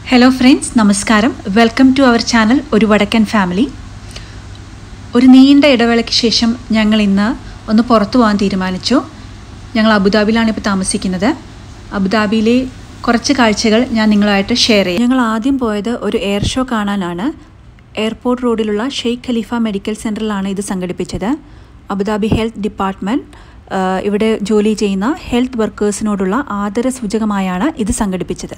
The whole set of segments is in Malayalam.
ഹലോ ഫ്രണ്ട്സ് നമസ്കാരം വെൽക്കം ടു അവർ ചാനൽ ഒരു വടക്കൻ ഫാമിലി ഒരു നീണ്ട ഇടവേളയ്ക്ക് ശേഷം ഞങ്ങൾ ഇന്ന് ഒന്ന് പുറത്തു പോകാൻ തീരുമാനിച്ചു ഞങ്ങൾ അബുദാബിയിലാണ് ഇപ്പോൾ താമസിക്കുന്നത് അബുദാബിയിലെ കുറച്ച് കാഴ്ചകൾ ഞാൻ നിങ്ങളുമായിട്ട് ഷെയർ ചെയ്യാം ഞങ്ങൾ ആദ്യം പോയത് ഒരു എയർ ഷോ കാണാനാണ് എയർപോർട്ട് റോഡിലുള്ള ഷെയ്ഖ് ഖലീഫ മെഡിക്കൽ സെൻറ്ററിലാണ് ഇത് സംഘടിപ്പിച്ചത് അബുദാബി ഹെൽത്ത് ഡിപ്പാർട്ട്മെൻറ്റ് ഇവിടെ ജോലി ചെയ്യുന്ന ഹെൽത്ത് വർക്കേഴ്സിനോടുള്ള ആദര സൂചകമായാണ് ഇത് സംഘടിപ്പിച്ചത്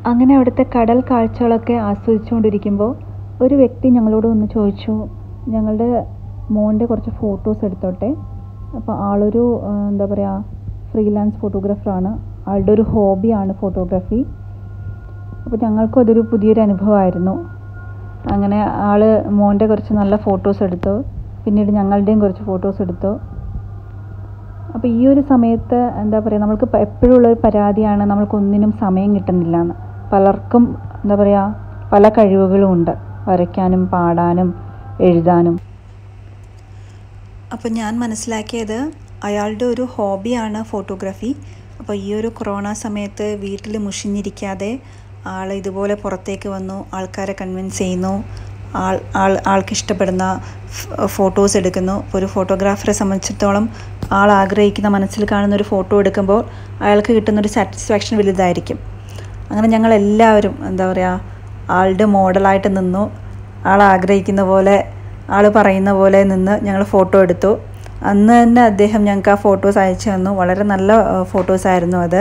അങ്ങനെ അവിടുത്തെ കടൽ കാഴ്ചകളൊക്കെ ആസ്വദിച്ചുകൊണ്ടിരിക്കുമ്പോൾ ഒരു വ്യക്തി ഞങ്ങളോട് ഒന്ന് ചോദിച്ചു ഞങ്ങളുടെ മോൻ്റെ കുറച്ച് ഫോട്ടോസ് എടുത്തോട്ടെ അപ്പോൾ ആളൊരു ആ, എന്താ പറയുക ഫ്രീലാൻസ് ഫോട്ടോഗ്രാഫറാണ് ആളുടെ ഒരു ഹോബിയാണ് ഫോട്ടോഗ്രാഫി അപ്പോൾ ഞങ്ങൾക്കും അതൊരു പുതിയൊരു അനുഭവമായിരുന്നു അങ്ങനെ ആൾ മോൻ്റെ കുറച്ച് നല്ല ഫോട്ടോസ് എടുത്തു പിന്നീട് ഞങ്ങളുടെയും കുറച്ച് ഫോട്ടോസ് എടുത്തു അപ്പോൾ ഈ ഒരു സമയത്ത് എന്താ പറയുക നമ്മൾക്ക് പ- എപ്പോഴും ഉള്ളൊരു പരാതിയാണ് നമ്മൾക്കൊന്നിനും സമയം കിട്ടുന്നില്ല എന്ന് പലർക്കും എന്താ പറയുക പല കഴിവുകളും ഉണ്ട് വരയ്ക്കാനും പാടാനും എഴുതാനും അപ്പോൾ ഞാൻ മനസ്സിലാക്കിയത് അയാളുടെ ഒരു ഹോബിയാണ് ഫോട്ടോഗ്രാഫി അപ്പോൾ ഈ ഒരു കൊറോണ സമയത്ത് വീട്ടിൽ മുഷിഞ്ഞിരിക്കാതെ ആൾ ഇതുപോലെ പുറത്തേക്ക് വന്നു ആൾക്കാരെ കൺവിൻസ് ചെയ്യുന്നു ആൾ ആൾ ആൾക്ക് ഇഷ്ടപ്പെടുന്ന ഫോട്ടോസ് എടുക്കുന്നു ഇപ്പോൾ ഒരു ഫോട്ടോഗ്രാഫറെ സംബന്ധിച്ചിടത്തോളം ആൾ ആഗ്രഹിക്കുന്ന മനസ്സിൽ കാണുന്ന ഒരു ഫോട്ടോ എടുക്കുമ്പോൾ അയാൾക്ക് കിട്ടുന്ന ഒരു സാറ്റിസ്ഫാക്ഷൻ വലുതായിരിക്കും അങ്ങനെ ഞങ്ങൾ എല്ലാവരും എന്താ പറയുക ആളുടെ മോഡലായിട്ട് നിന്നു ആൾ ആഗ്രഹിക്കുന്ന പോലെ ആൾ പറയുന്ന പോലെ നിന്ന് ഞങ്ങൾ ഫോട്ടോ എടുത്തു അന്ന് തന്നെ അദ്ദേഹം ഞങ്ങൾക്ക് ആ ഫോട്ടോസ് അയച്ചു തന്നു വളരെ നല്ല ഫോട്ടോസ് ആയിരുന്നു അത്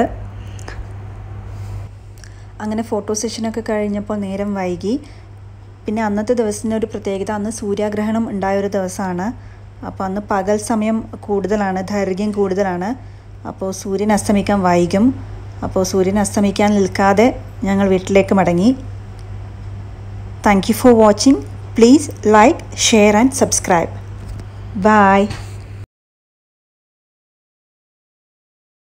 അങ്ങനെ ഫോട്ടോ സെഷനൊക്കെ കഴിഞ്ഞപ്പോൾ നേരം വൈകി പിന്നെ അന്നത്തെ ദിവസത്തിൻ്റെ ഒരു പ്രത്യേകത അന്ന് സൂര്യാഗ്രഹണം ഉണ്ടായ ഒരു ദിവസമാണ് അപ്പോൾ അന്ന് പകൽ സമയം കൂടുതലാണ് ദൈർഘ്യം കൂടുതലാണ് അപ്പോൾ സൂര്യൻ അസ്തമിക്കാൻ വൈകും അപ്പോൾ സൂര്യൻ അസ്തമിക്കാൻ നിൽക്കാതെ ഞങ്ങൾ വീട്ടിലേക്ക് മടങ്ങി thank you for watching please like share and subscribe by